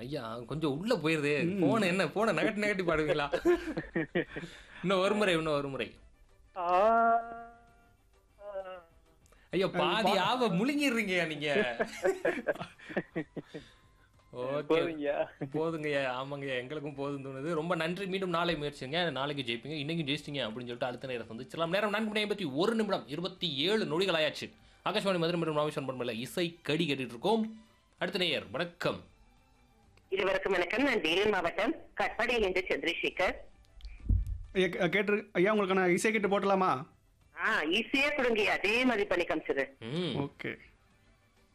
ஐயா கொஞ்சம் உள்ள போயிருது போன என்ன போன நகட்டி நகட்டி பாடுவீங்களா இன்னும் ஒரு முறை இன்னும் ஒரு முறை ஆ, ஐயா பாதி ஆவ முழுங்கிடுறீங்கய்யா நீங்க ஓகே போதுங்கய்யா போதுங்கய்யா ஆமாங்கய்யா எங்களுக்கும் போதும் தோணுது ரொம்ப நன்றி மீண்டும் நாளை முயற்சிங்க நாளைக்கு ஜெயிப்பீங்க இன்னைக்கு ஜெயிச்சிங்க அப்படின்னு சொல்லிட்டு அடுத்த நேரம் சந்திச்சலாம் நேரம் நான்கு மணி ஐம்பத்தி ஒரு நிமிடம் இருபத்தி ஏழு நொடிகள் ஆயாச்சு ஆகாஷ்வாணி மதுரை மற்றும் ராமேஸ்வரம் பண்பல இசை கடி கேட்டுட்டு இருக்கோம் அடுத்த நேயர் வணக்கம் இருவருக்கும் வணக்கம் நான் வேலூர் மாவட்டம் கட்பாடியில் இருந்து சந்திரசேகர் ஐயா, கே- கேட்டு ஐயா உங்களுக்கான இசை கிட்ட போட்டலாமா ஆ ஈஸியா கொடுங்க அதே மாதிரி பண்ணி காமிச்சிரு ம் ஓகே